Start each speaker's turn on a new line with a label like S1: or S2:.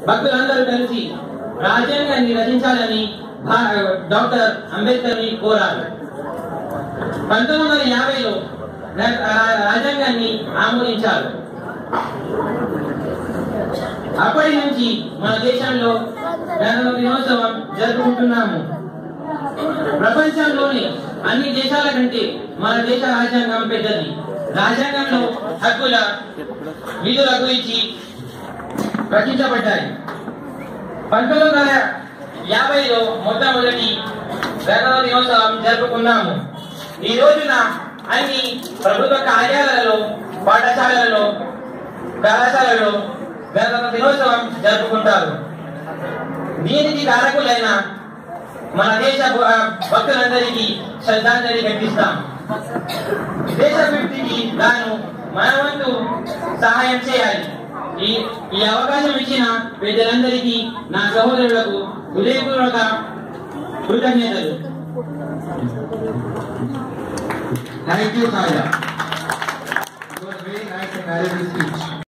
S1: భక్తులందరూ కలిసి రాజ్యాంగాన్ని రచించాలని భా- డాక్టర్ అంబేద్కర్ ని కోరారు పంతొమ్మిది వందల యాభైలో రా- రా- రాజ్యాంగాన్ని ఆమోదించారు అప్పటి నుంచి మన దేశంలో గణతంత్ర దినోత్సవం జరుపుకుంటున్నాము ప్రపంచంలోని అన్ని దేశాల కంటే మన దేశ రాజ్యాంగం పెద్దది రాజ్యాంగంలో హక్కుల విధుల గురించి రచించబడ్డాయి పంతొమ్మిది వందల యాభైలో మొట్టమొదటి గణతంత్ర దినోత్సవం జరుపుకున్నాము ఈ రోజున అన్ని ప్రభుత్వ కార్యాలయాలలో పాఠశాలలలో కళాశాలలో గణతంత్ర దినోత్సవం జరుపుకుంటారు దీనికి కారకులైన మన దేశ భ- భక్తులందరికీ శ్రద్ధాంజలి ఘటిస్తాం దేశభక్తికి గాను మన వంతు సహాయం చేయాలి ఈ ఈ అవకాశం ఇచ్చిన పెద్దలందరికీ నా సహోదరులకు హృదయపూర్వక కృతజ్ఞతలు
S2: Thank you, Kaya. It was very nice and valuable speech.